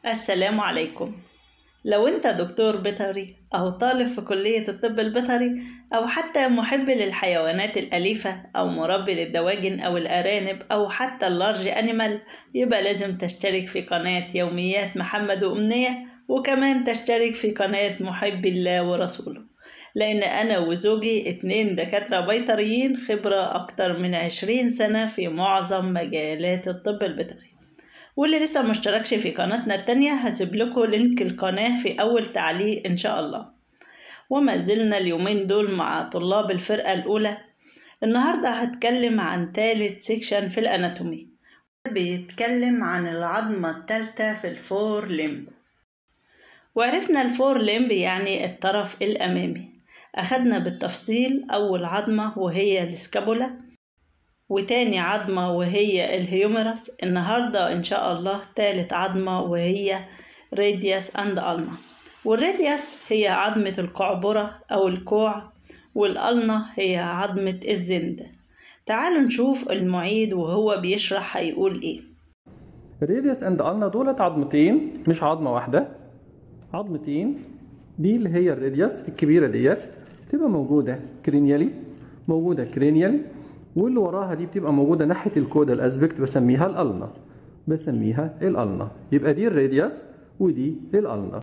السلام عليكم لو انت دكتور بيطري او طالب في كلية الطب البيطري او حتى محب للحيوانات الأليفة او مربي للدواجن او الارانب او حتى اللارج انيمال يبقى لازم تشترك في قناة يوميات محمد وأمنية وكمان تشترك في قناة محب الله ورسوله لأن أنا وزوجي اتنين دكاترة بيطريين خبرة أكتر من عشرين سنة في معظم مجالات الطب البيطري واللي لسه مشتركش في قناتنا التانية هسيب لكم لينك القناة في أول تعليق إن شاء الله وما زلنا اليومين دول مع طلاب الفرقة الأولى النهاردة هتكلم عن تالت سيكشن في الأناتومي بيتكلم عن العظمة التالتة في الفور ليمب وعرفنا الفور ليمب يعني الطرف الأمامي أخدنا بالتفصيل أول عظمة وهي السكابولا وتاني عظمة وهي الهيومرس النهاردة إن شاء الله تالت عظمة وهي راديوس أند ألنا والراديوس هي عظمة القعبرة أو الكوع والألنا هي عظمة الزند تعالوا نشوف المعيد وهو بيشرح هيقول إيه الراديوس اند النا دولت عظمتين مش عظمه واحده عظمتين دي اللي هي الراديوس الكبيره ديت بتبقى موجوده كرينيالي موجوده كرينيالي واللي وراها دي بتبقى موجوده ناحيه الكودا الاسبكت بسميها الالنا بسميها الالنا يبقى دي الراديوس ودي الالنا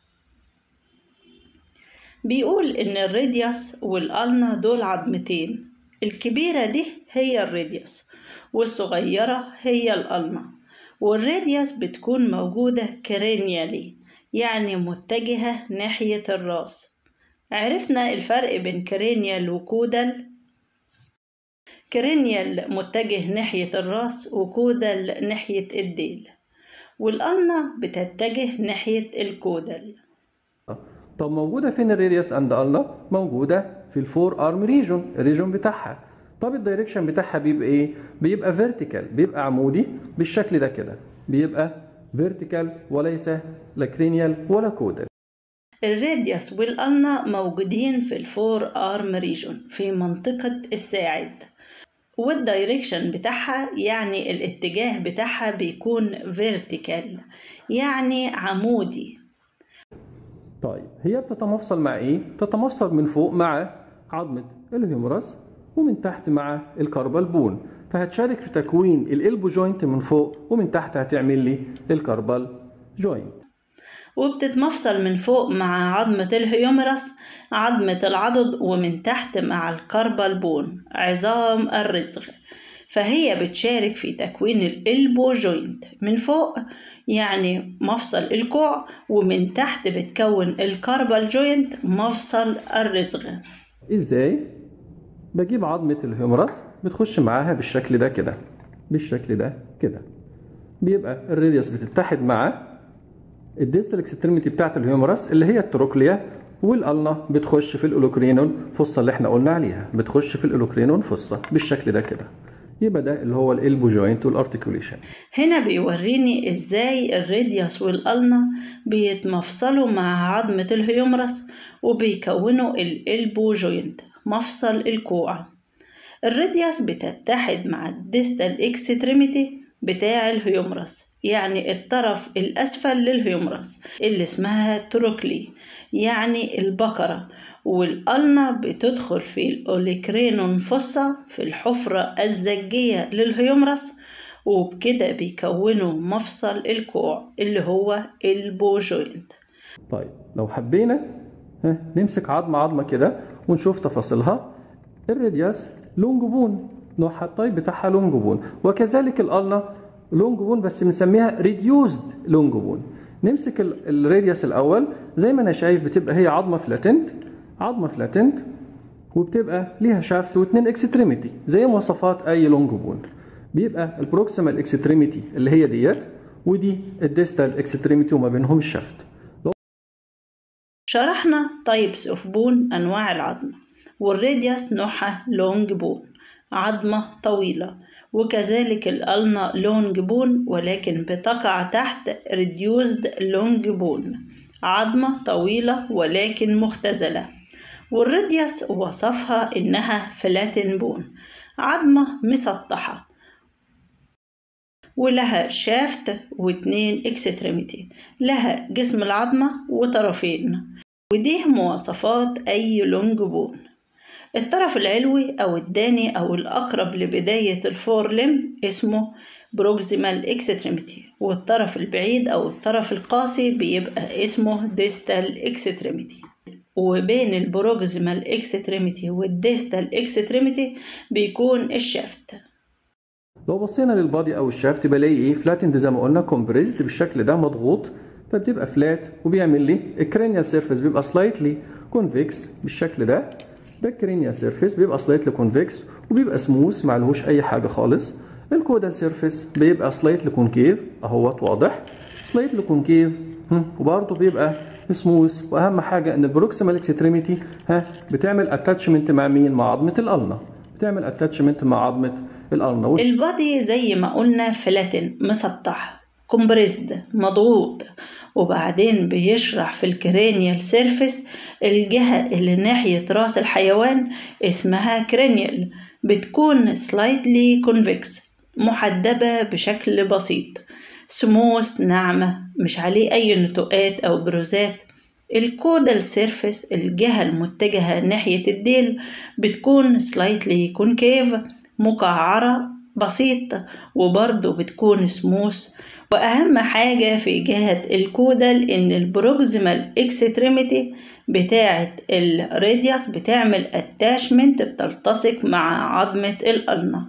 بيقول إن الراديوس والألنا دول عظمتين الكبيرة دي هي الراديوس والصغيرة هي الألنا والراديوس بتكون موجودة كرينيالي يعني متجهة ناحية الراس عرفنا الفرق بين كرينيال وكودال كرينيال متجه ناحية الراس وكودال ناحية الديل والألنا بتتجه ناحية الكودال طب موجوده فين الراديوس اند النا موجوده في الفور ارم ريجون الريجون بتاعها طب الدايركشن بتاعها بيبقى ايه بيبقى فيرتيكال بيبقى عمودي بالشكل ده كده بيبقى فيرتيكال وليس لا كرينيال ولا كودال الراديوس والألنا موجودين في الفور ارم ريجون في منطقة الساعد والدايركشن بتاعها يعني الاتجاه بتاعها بيكون فيرتيكال يعني عمودي طيب هي بتتمفصل مع ايه بتتمفصل من فوق مع عظمه الهيومرس ومن تحت مع الكاربال بون فهتشارك في تكوين الالبو جوينت من فوق ومن تحت هتعمل لي الكاربال جوينت وبتتمفصل من فوق مع عظمة الهيومرس عظمة العضد ومن تحت مع الكربال بون عظام الرزغ فهي بتشارك في تكوين الإلبو جوينت من فوق يعني مفصل الكوع ومن تحت بتكون الكربال جوينت مفصل الرزغ ازاي بجيب عظمه الهيومرس بتخش معاها بالشكل ده كده بالشكل ده كده بيبقى الراديوس بتتحد مع الديستال اكستريميتي بتاعت الهيومرس اللي هي التروكليا والالنا بتخش في الاولوكرينون فصه اللي احنا قلنا عليها بتخش في الاولوكرينون فصه بالشكل ده كده يبقى ده اللي هو الالبو جوينت والارتكوليشن هنا بيوريني ازاي الراديوس والألنا بيتمفصلوا مع عظمة الهيومرس وبيكونوا الإلبو جوينت مفصل الكوع الراديوس بتتحد مع الديستال اكستريميتي بتاع الهيومرس يعني الطرف الأسفل للهيومرس اللي اسمها تروكلي يعني البقرة والألنا بتدخل في الأوليكرينون فصة في الحفرة الزجية للهيومرس وبكده بيكونوا مفصل الكوع اللي هو البو جوينت طيب لو حبينا ها نمسك عظمه عظمه كده ونشوف تفاصيلها الراديوس لونج بون نوعها الطيب بتاعها لونج بون وكذلك الالنا لونج بون بس بنسميها ريديوزد لونج بون نمسك ال- الراديوس الاول زي ما انا شايف بتبقى هي عظمه فلاتنت عظمه فلاتنت وبتبقى ليها شافت واثنين اكستريميتي زي مواصفات اي لونج بون بيبقى البروكسيمال اكستريميتي اللي هي ديت ودي الديستال اكستريميتي وما بينهم الشافت شرحنا تايبس اوف بون انواع العظمة والراديوس نوعها لونج بون عظمة طويلة وكذلك الألنا لونج بون ولكن بتقع تحت reduced لونج بون عظمة طويلة ولكن مختزلة والراديوس وصفها إنها فلاتن بون عظمة مسطحة ولها شافت واتنين اكستريميتي لها جسم العظمة وطرفين ودي مواصفات أي لونج بون الطرف العلوي أو الداني أو الأقرب لبداية الفور لم اسمه بروكسيمال اكستريميتي والطرف البعيد أو الطرف القاسي بيبقى اسمه ديستال اكستريميتي وبين البروكسيمال اكستريميتي والديستال اكستريميتي بيكون الشافت لو بصينا للبادي او الشافت بلاقي ايه فلاتند زي ما قلنا كومبريزد بالشكل ده مضغوط فبتبقى فلات وبيعمل لي الكرينيال سيرفيس بيبقى سلايتلي كونفكس بالشكل ده ده الكرينيال سيرفيس بيبقى سلايتلي كونفكس وبيبقى سموث معلهوش اي حاجه خالص الكودال سيرفيس بيبقى سلايتلي كونكيف اهوت واضح سلايتلي كونكيف وبرضه بيبقى سموث واهم حاجه ان البروكسيمال اكستريميتي ها بتعمل اتاتشمنت مع مين مع عظمه الالنا بتعمل اتاتشمنت مع عظمه الالنا البادي زي ما قلنا فلاتن مسطح كومبريسد مضغوط وبعدين بيشرح في الكرينيال سيرفيس الجهة اللي ناحية راس الحيوان اسمها كرينيال بتكون سلايتلي كونفكس محدبة بشكل بسيط سموث ناعمة مش عليه أي نتوءات أو بروزات الكودال سيرفيس الجهة المتجهة ناحية الديل بتكون سلايتلي كونكيف مقعرة بسيط وبرضه بتكون سموث وأهم حاجة في جهة الكودال إن البروكسيمال اكستريميتي بتاعة الراديوس بتعمل اتاشمنت بتلتصق مع عظمة الألنا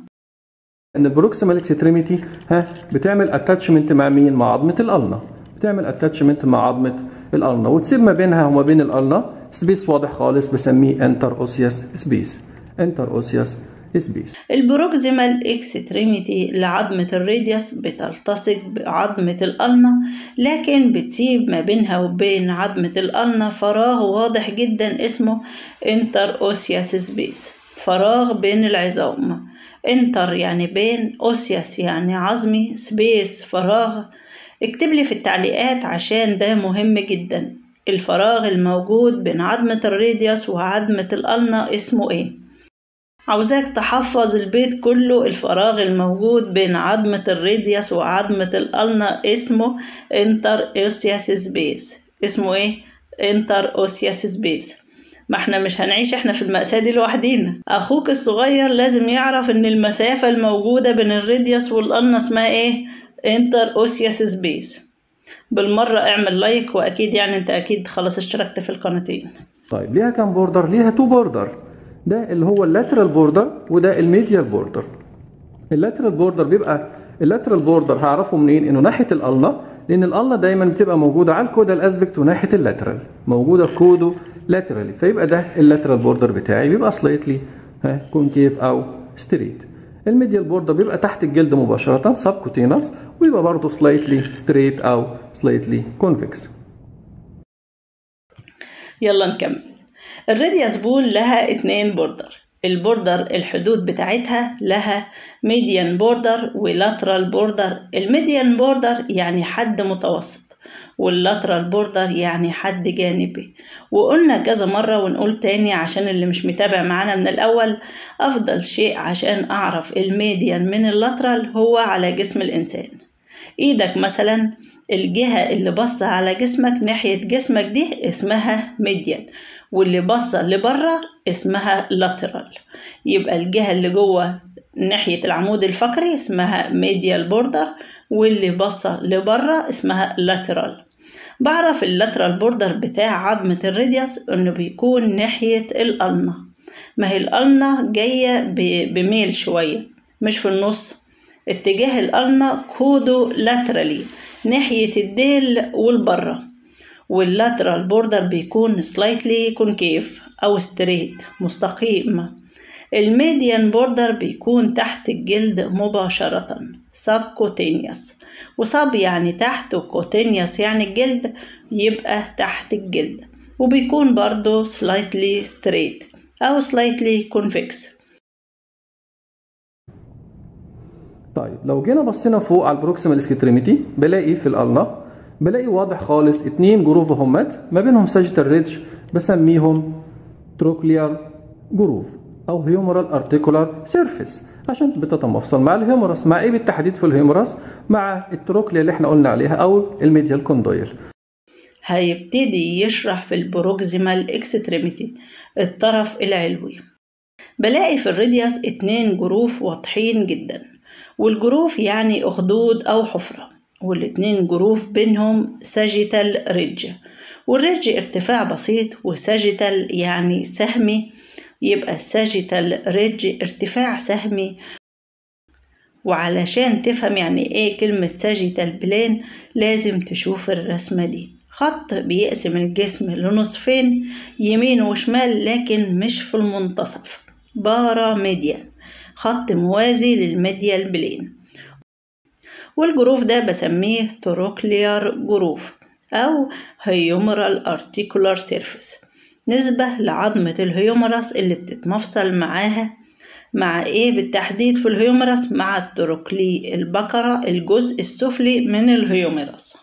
ان البروكسيمال اكستريميتي ها بتعمل اتاتشمنت مع مين مع عظمه الالنا بتعمل اتاتشمنت مع عظمه الالنا وتسيب ما بينها وما بين الالنا سبيس واضح خالص بسميه انتر اوسياس سبيس انتر اوسياس سبيس البروكسيمال اكستريميتي لعظمة الراديوس بتلتصق بعظمة الألنا لكن بتسيب ما بينها وبين عظمة الألنا فراغ واضح جدا اسمه انتر اوسياس سبيس فراغ بين العظام انتر يعني بين اوسياس يعني عظمي سبيس فراغ اكتب لي في التعليقات عشان ده مهم جدا الفراغ الموجود بين عظمة الراديوس وعظمة الألنا اسمه ايه عاوزاك تحفظ البيت كله الفراغ الموجود بين عظمة الراديوس وعظمة الألنا اسمه انتر اوسياس سبيس اسمه ايه انتر اوسياس سبيس ما احنا مش هنعيش احنا في المأساة دي لوحدينا اخوك الصغير لازم يعرف ان المسافة الموجودة بين الراديوس والألنا اسمها ايه انتر اوسياس سبيس بالمرة اعمل لايك واكيد يعني انت اكيد خلاص اشتركت في القناتين طيب ليها كام بوردر ليها تو بوردر ده اللي هو اللاترال بوردر وده الميديال بوردر اللاترال بوردر بيبقى اللاترال بوردر هعرفه منين انه ناحيه الالنا لان الالنا دايما بتبقى موجوده على الكودال اسبكت وناحيه اللاترال موجوده كودو لاترالي فيبقى ده اللاترال بوردر بتاعي بيبقى سلايتلي ها كونكيف او ستريت الميديال بوردر بيبقى تحت الجلد مباشره سب كوتينس ويبقى برضه سلايتلي ستريت او سلايتلي كونفكس يلا نكمل الراديوس بول لها اتنين بوردر البوردر الحدود بتاعتها لها ميديان بوردر ولاترال بوردر الميديان بوردر يعني حد متوسط واللاترال بوردر يعني حد جانبي وقلنا كذا مرة ونقول تاني عشان اللي مش متابع معانا من الأول أفضل شيء عشان أعرف الميديان من اللاترال هو على جسم الإنسان إيدك مثلا الجهة اللي باصة على جسمك ناحية جسمك دي اسمها ميديان واللي باصة لبره اسمها لاترال يبقى الجهة اللي جوه ناحية العمود الفقري اسمها ميديال بوردر واللي باصة لبره اسمها لاترال بعرف اللاترال بوردر بتاع عظمة الراديوس انه بيكون ناحية الألنا ما هي الألنا جاية بميل شوية مش في النص اتجاه الألنا كودو لاترالي ناحية الديل والبرة واللاترال بوردر بيكون سلايتلي كونكيف أو ستريت مستقيم الميديان بوردر بيكون تحت الجلد مباشرة سب كوتينيوس وسب يعني تحت وكوتينيوس يعني الجلد يبقى تحت الجلد وبيكون برضو سلايتلي ستريت أو سلايتلي كونفكس طيب لو جينا بصينا فوق على البروكسيمال اسكتريميتي بلاقي في الالنا بلاقي واضح خالص اتنين جروف همات ما بينهم ساجيتال ريدج بسميهم تروكليار جروف او هيومرال ارتيكولار سيرفيس عشان بتتمفصل مع الهيومرس مع ايه بالتحديد في الهيومرس مع التروكليا اللي احنا قلنا عليها او الميديال كوندويل هيبتدي يشرح في البروكسيمال اكستريميتي الطرف العلوي بلاقي في الريدياس اتنين جروف واضحين جدا والجروف يعني أخدود أو حفرة والاتنين جروف بينهم ساجيتال ريدج والريدج ارتفاع بسيط وساجيتال يعني سهمي يبقى الساجيتال ريدج ارتفاع سهمي وعلشان تفهم يعني ايه كلمة ساجيتال بلين لازم تشوف الرسمة دي خط بيقسم الجسم لنصفين يمين وشمال لكن مش في المنتصف بارا ميديان خط موازي للميديال بلين والجروف ده بسميه تروكليار جروف أو هيومرال ارتيكولار سيرفيس نسبة لعظمة الهيومرس اللي بتتمفصل معاها مع ايه بالتحديد في الهيومرس مع التروكلي البقرة الجزء السفلي من الهيومرس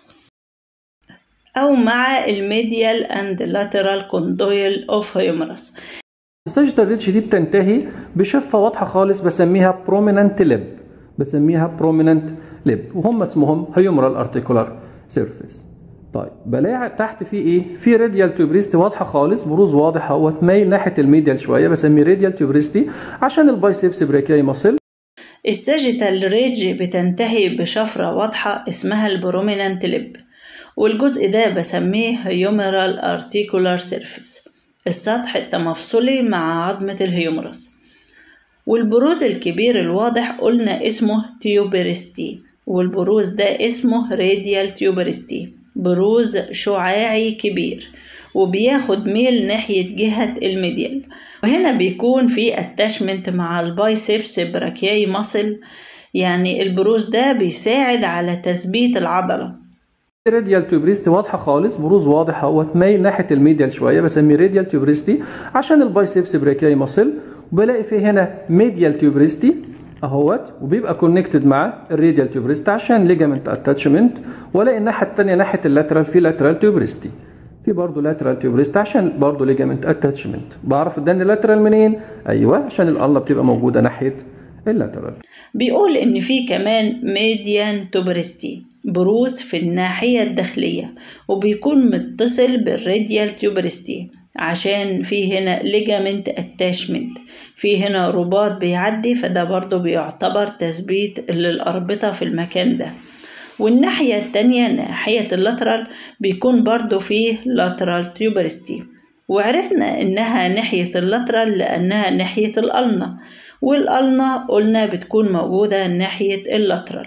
أو مع الميديال اند لاترال كوندويل اوف هيومرس الساجيتال ريدج دي بتنتهي بشفه واضحه خالص بسميها بروميننت ليب بسميها بروميننت ليب وهم اسمهم هيومرال ارتيكولار سيرفيس طيب بلاقي تحت في ايه في راديال تيوبريستي واضحه خالص بروز واضح اهوت مايل ناحيه الميديال شويه بسميه راديال تيوبريستي عشان البايسبس بريكاي ماسل الساجيتال ريدج بتنتهي بشفرة واضحة اسمها البروميننت ليب والجزء ده بسميه هيومرال ارتيكولار سيرفيس السطح التمفصلي مع عظمة الهيومرس والبروز الكبير الواضح قلنا اسمه تيوبرستي والبروز ده اسمه راديال تيوبرستي بروز شعاعي كبير وبياخد ميل ناحية جهة الميديال وهنا بيكون في اتاشمنت مع البايسبس براكياي ماسل يعني البروز ده بيساعد على تثبيت العضلة راديال تيوبريستي واضحه خالص بروز واضح اهوت مايل ناحيه الميديال شويه بسميه راديال تيوبريستي عشان البايسبس بريكاي ماسل وبلاقي في هنا ميديال تيوبريستي اهوت وبيبقى كونكتد مع الراديال تيوبريستي عشان ليجامنت اتاتشمنت والاقي الناحيه الثانيه ناحيه اللاترال في لاترال تيوبريستي في برضه لاترال تيوبريستي عشان برضه ليجامنت اتاتشمنت بعرف اداني لاترال منين ايوه عشان الالله بتبقى موجوده ناحيه اللاترال بيقول إن في كمان ميديان توبرستي بروز في الناحية الداخلية وبيكون متصل بالراديال تيوبرستي عشان في هنا ليجامنت اتاشمنت في هنا رباط بيعدي فده برضو بيعتبر تثبيت للأربطة في المكان ده والناحية التانية ناحية اللاترال بيكون برضو فيه لاترال تيوبرستي وعرفنا إنها ناحية اللاترال لأنها ناحية الألنا والألنا قلنا بتكون موجودة ناحية اللاترال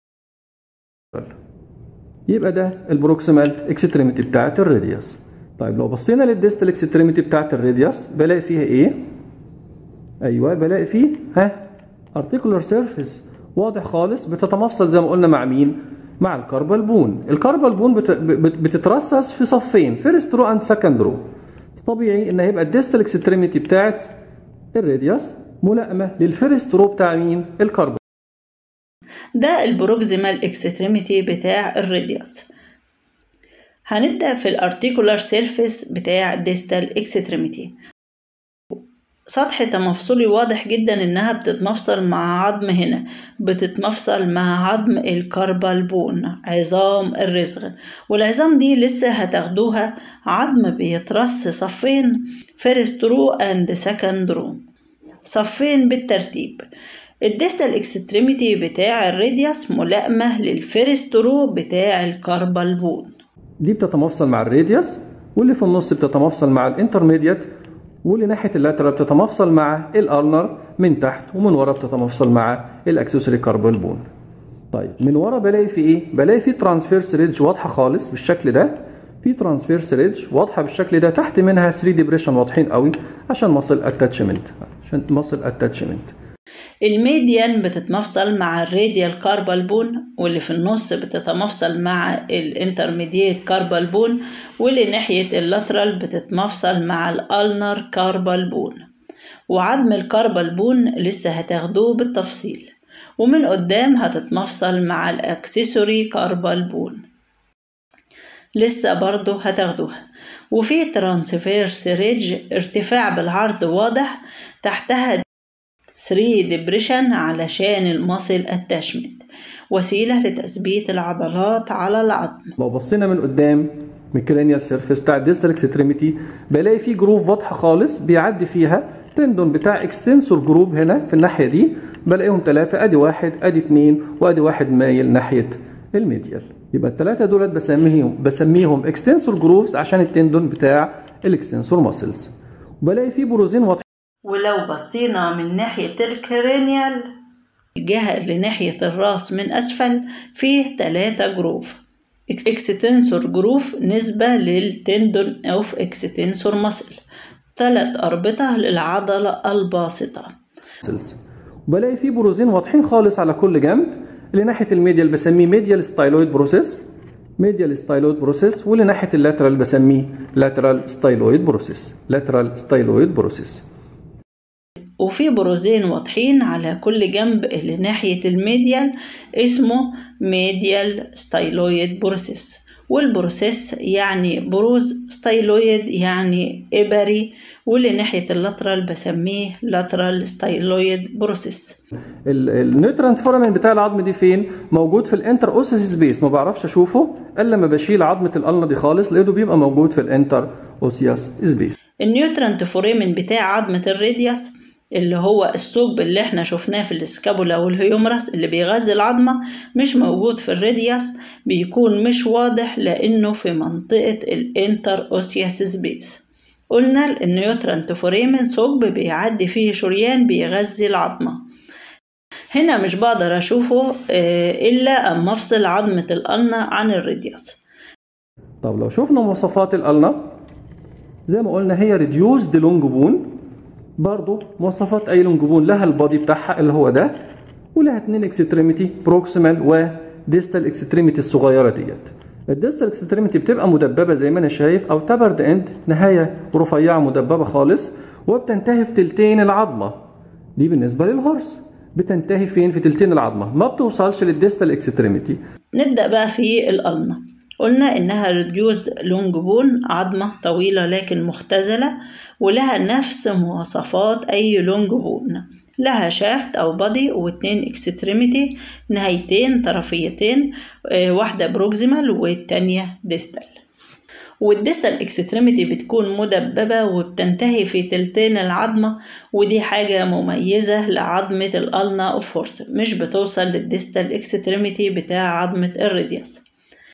يبقى ده البروكسيمال اكستريميتي بتاعت الراديوس طيب لو بصينا للديستال اكستريميتي بتاعت الراديوس بلاقي فيها ايه ايوه بلاقي فيه ها ارتيكولار سيرفيس واضح خالص بتتمفصل زي ما قلنا مع مين مع الكاربال بون الكاربال بون بت... بت... بتترصص في صفين فيرست رو اند سكند رو طبيعي ان هيبقى الديستال اكستريميتي بتاعت الراديوس ملائمه للفيرست رو بتاع مين الكاربال ده البروكسيمال اكستريميتي بتاع الراديوس هنبدأ في الارتيكولار سيرفيس بتاع الديستال اكستريميتي سطح تمفصلي واضح جدا انها بتتمفصل مع عظم هنا بتتمفصل مع عظم الكاربال بون عظام الرزغ والعظام دي لسه هتاخدوها عظم بيترص صفين فيرست رو اند سكند رو صفين بالترتيب الديستال اكستريميتي بتاع الراديوس ملائمة للفيرست رو بتاع الكاربال بون دي بتتمفصل مع الراديوس واللي في النص بتتمفصل مع الانترميديت واللي ناحيه اللاترال بتتمفصل مع الارنر من تحت ومن ورا بتتمفصل مع الاكسسوري كاربال بون طيب من ورا بلاقي في ايه بلاقي في ترانسفيرس ريدج واضحه خالص بالشكل ده في ترانسفيرس ريدج واضحه بالشكل ده تحت منها 3 ديبريشن واضحين قوي عشان مصل اتاتشمنت عشان مصل اتاتشمنت الميديان بتتمفصل مع الراديال كاربال بون واللي في النص بتتمفصل مع الانترميديت كاربال بون واللي ناحية اللاترال بتتمفصل مع الالنر كاربال بون وعظم الكاربال بون لسه هتاخدوه بالتفصيل ومن قدام هتتمفصل مع الاكسسوري كاربال بون لسه برضه هتاخدوها وفي ترانسفيرس ريدج ارتفاع بالعرض واضح تحتها 3 ديبريشن علشان الماسل اتاشمنت وسيلة لتثبيت العضلات على العظم لو بصينا من قدام من الكرينيال سيرفيس بتاع الديستال اكستريميتي بلاقي فيه جروف واضحه خالص بيعدي فيها تندون بتاع اكستنسور جروب هنا في الناحيه دي بلاقيهم ثلاثه ادي واحد ادي اثنين وادي واحد مايل ناحيه الميديال يبقى الثلاثه دولت بسميهم بسميهم اكستنسور جروفز عشان التندون بتاع الاكستنسور ماسلز وبلاقي فيه بروزين واضحين ولو بصينا من ناحية الكرينيال الجهة اللي ناحية الراس من أسفل فيه تلاتة جروف اكستنسور جروف نسبة للتندون أوف اكستنسور مسل تلات أربطة للعضلة الباسطة ماسلز وبلاقي فيه بروزين واضحين خالص على كل جنب اللي ناحيه الميديال بسميه ميديال ستايلويد بروسيس ميديال ستايلويد بروسيس واللي ناحيه اللاترال بسميه لاترال ستايلويد بروسيس لاترال ستايلويد بروسيس وفي بروزين واضحين على كل جنب اللي ناحية الميديال اسمه ميديال ستايلويد بروسيس والبروسيس يعني بروز ستايلويد يعني إبري واللي ناحية اللاترال بسميه لاترال ستايلويد بروسيس النيوترانت فورامين بتاع العظم دي فين موجود في الانتر اوسيس سبيس ما بعرفش اشوفه الا لما بشيل عظمه القلنه دي خالص لقيته بيبقى موجود في الانتر اوسياس سبيس النيوترانت فوريمن بتاع عظمة الراديوس اللي هو الثقب اللي احنا شفناه في السكابولا والهيومرس اللي بيغذي العظمة مش موجود في الراديوس بيكون مش واضح لأنه في منطقة الانتر اوسياس سبيس قلنا النيوترانت فوريمن ثقب بيعدي فيه شريان بيغذي العظمة هنا مش بقدر أشوفه آه، إلا أما أفصل عظمة القلنة عن الراديوس طب لو شفنا مواصفات القلنه زي ما قلنا هي ريديوزد لونج بون برضه مواصفات اي لونج بون لها البادي بتاعها اللي هو ده ولها اتنين اكستريميتي بروكسيمال وديستال اكستريميتي الصغيره ديت الديستال اكستريميتي بتبقى مدببه زي ما انا شايف او تبرد اند نهايه رفيعه مدببه خالص وبتنتهي في تلتين العظمه دي بالنسبه للهورس بتنتهي فين في تلتين العظمه ما بتوصلش للديستال اكستريميتي نبدأ بقى في القلنة قلنا إنها ريديوزد لونج بون عظمة طويلة لكن مختزلة ولها نفس مواصفات أي لونج بون لها شافت أو بادي واتنين اكستريميتي نهايتين طرفيتين آه، واحدة بروكسيمال والتانية ديستال والديستال اكستريميتي بتكون مدببة وبتنتهي في تلتين العظمة ودي حاجة مميزة لعظمة الألنا أوف هورس مش بتوصل للديستال اكستريميتي بتاع عظمة الراديوس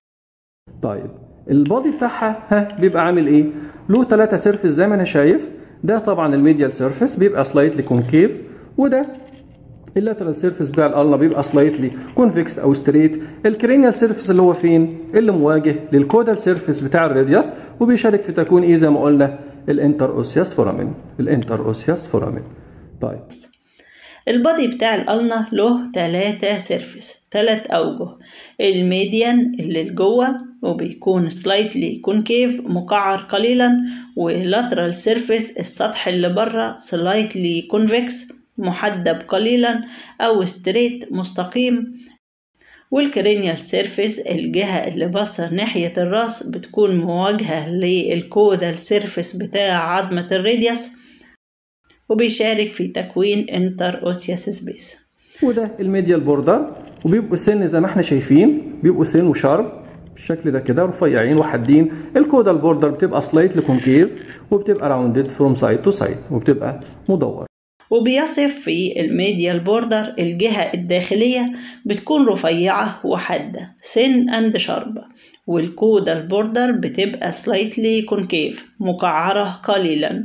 طيب البادي بتاعها ها بيبقى عامل ايه له ثلاثة سيرفيس زي ما انا شايف ده طبعا الميديال سيرفيس بيبقى سلايتلي كونكيف وده اللاترال سيرفيس بتاع القلنه بيبقى سلايتلي كونفكس او ستريت الكرينيال سيرفيس اللي هو فين اللي مواجه للكودال سيرفيس بتاع الراديوس وبيشارك في تكوين ايه زي ما قلنا الانتر اوسياس فورامين الانتر اوسياس فورامين طيب البادي بتاع القلنة له تلاتة سيرفيس تلات أوجه الميديان اللي لجوه وبيكون سلايتلي كونكيف مقعر قليلا ولاترال سيرفيس السطح اللي بره سلايتلي كونفكس محدب قليلا أو ستريت مستقيم والكرينيال سيرفيس الجهة اللي باصة ناحية الراس بتكون مواجهة للكودال سيرفيس بتاع عظمة الراديوس وبيشارك في تكوين انتر اوسياس سبيس وده الميديال بوردر وبيبقوا سن زي ما احنا شايفين بيبقوا سن وشارب بالشكل ده كده رفيعين وحادين الكودال بوردر بتبقى سلايتلي كونكيف وبتبقى راوندد فروم سايد تو سايد وبتبقى مدور وبيصف في الميديال بوردر الجهة الداخلية بتكون رفيعة وحادة سن اند شارب والكودال بوردر بتبقى سلايتلي كونكيف مقعرة قليلا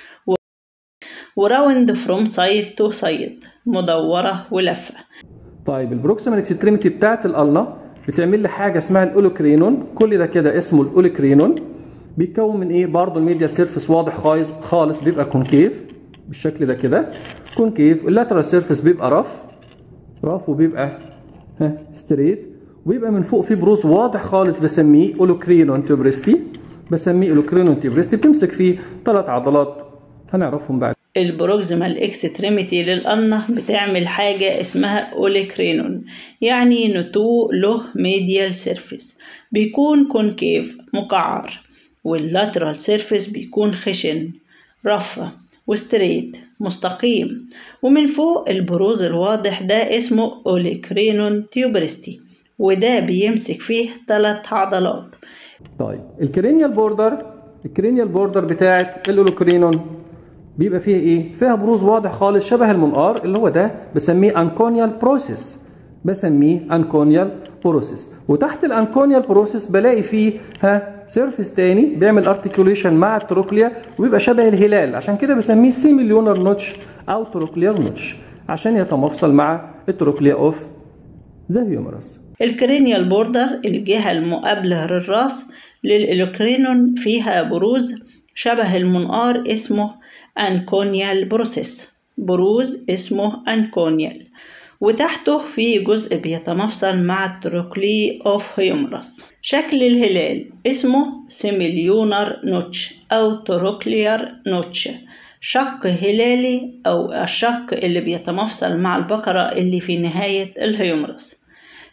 وراوند فروم سايد تو سايد مدورة ولفة طيب البروكسيمال اكستريميتي بتاعت القلنه بتعمل لي حاجه اسمها الاولوكرينون كل ده كده اسمه الاولوكرينون بيتكون من ايه برضه الميديال سيرفيس واضح خالص خالص بيبقى كونكيف بالشكل ده كده كونكيف اللاترال سيرفيس بيبقى رف رف وبيبقى ها ستريت وبيبقى من فوق فيه بروز واضح خالص بسميه اولوكرينون تيوبريستي بسميه اولوكرينون تيوبريستي بتمسك فيه ثلاث عضلات هنعرفهم بعد البروكسيمال اكستريميتي للقلنة بتعمل حاجة اسمها أوليكرينون يعني نتوء له ميديال سيرفيس بيكون كونكيف مقعر واللاترال سيرفيس بيكون خشن رفة وستريت مستقيم ومن فوق البروز الواضح ده اسمه أوليكرينون تيوبرستي وده بيمسك فيه ثلاث عضلات طيب الكرينيال بوردر الكرينيال بوردر بتاعت الاولوكرينون بيبقى فيها ايه؟ فيها بروز واضح خالص شبه المنقار اللي هو ده بسميه انكونيال بروسيس بسميه انكونيال بروسيس وتحت الانكونيال بروسيس بلاقي فيه ها سيرفيس تاني بيعمل ارتكيوليشن مع التروكليا ويبقى شبه الهلال عشان كده بسميه سيميليونر نوتش او تروكليار نوتش عشان يتمفصل مع التروكليا اوف ذا هيومرس الكرينيال بوردر الجهة المقابلة للراس للإلوكرينون فيها بروز شبه المنقار اسمه أنكونيال بروسيس بروز اسمه أنكونيال وتحته في جزء بيتمفصل مع التروكلي اوف هيومرس شكل الهلال اسمه سيميليونر نوتش أو تروكليار نوتش شق هلالي أو الشق اللي بيتمفصل مع البقرة اللي في نهاية الهيومرس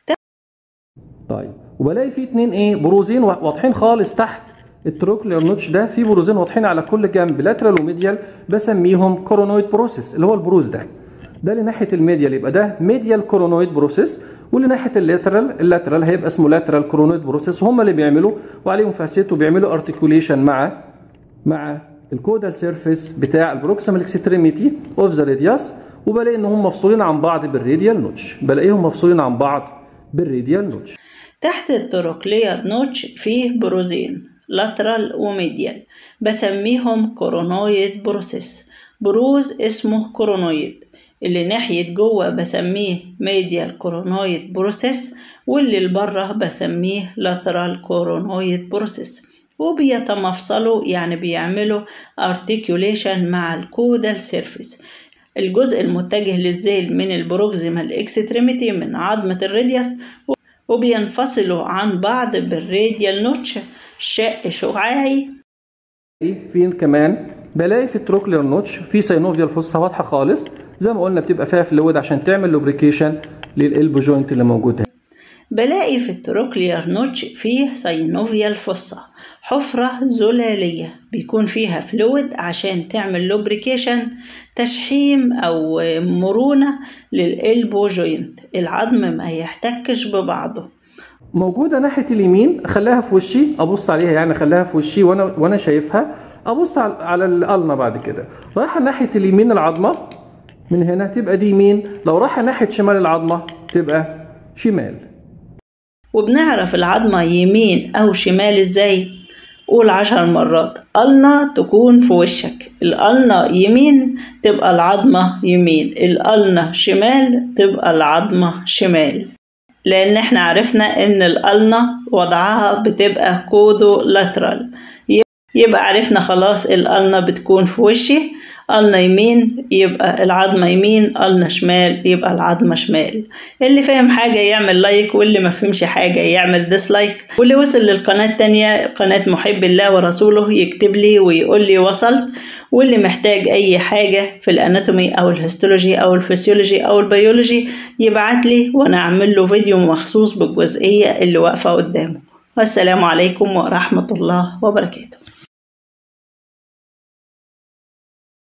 طيب وبلاقي فيه اتنين ايه بروزين واضحين خالص تحت التروكلير نوتش ده في بروزين واضحين على كل جنب لاترال وميديال بسميهم كورونويد بروسيس اللي هو البروز ده ده لناحيه الميديال يبقى ده ميديال كورونويد بروسيس واللي ناحيه اللاترال اللاترال هيبقى اسمه لاترال كورونويد بروسيس هم اللي بيعملوا وعليهم فاسيت وبيعملوا ارتكوليشن مع مع الكودال سيرفيس بتاع البروكسيمال اكستريميتي اوف ذا راديوس وبلاقي ان هم مفصولين عن بعض بالراديال نوتش بلاقيهم مفصولين عن بعض بالراديال نوتش تحت التروكلير نوتش فيه بروزين لاترال وميديال بسميهم كورونويد بروسيس بروز اسمه كورونويد اللي ناحية جوه بسميه ميديال كورونويد بروسيس واللي لبره بسميه لاترال كورونويد بروسيس وبيتمفصلوا يعني بيعملوا articulation مع الكودال سيرفيس الجزء المتجه للذيل من البروكسيمال اكستريميتي من عظمة الراديوس وبينفصلوا عن بعض بالراديال نوتش شق شعاعي فين كمان بلاقي في التروكلير نوتش في سينوفيال فوسا واضحه خالص زي ما قلنا بتبقى فيها فلويد عشان تعمل لوبريكيشن للالبو جوينت اللي موجود هنا بلاقي في التروكلير نوتش فيه سينوفيال فوسا حفرة زلالية بيكون فيها فلويد عشان تعمل لوبريكيشن تشحيم أو مرونة للإلبو جوينت العظم ما يحتكش ببعضه موجوده ناحيه اليمين اخليها في وشي ابص عليها يعني اخليها في وشي وانا وانا شايفها ابص على على القلمه بعد كده رايحه ناحيه اليمين العظمه من هنا تبقى دي يمين لو رايحه ناحيه شمال العظمه تبقى شمال وبنعرف العظمة يمين أو شمال إزاي قول عشر مرات قلنا تكون في وشك القلنا يمين تبقى العظمة يمين القلنا شمال تبقى العظمة شمال لأن احنا عرفنا إن القلنا وضعها بتبقى كودو لاترال يبقى عرفنا خلاص القلنا بتكون في وشي قلنا يمين يبقى العظمة يمين قلنا شمال يبقى العظمة شمال اللي فاهم حاجة يعمل لايك واللي ما فهمش حاجة يعمل ديسلايك واللي وصل للقناة التانية قناة محب الله ورسوله يكتب لي ويقول لي وصلت واللي محتاج أي حاجة في الأناتومي أو الهيستولوجي أو الفسيولوجي أو البيولوجي يبعت لي وأنا أعمل له فيديو مخصوص بالجزئية اللي واقفة قدامه والسلام عليكم ورحمة الله وبركاته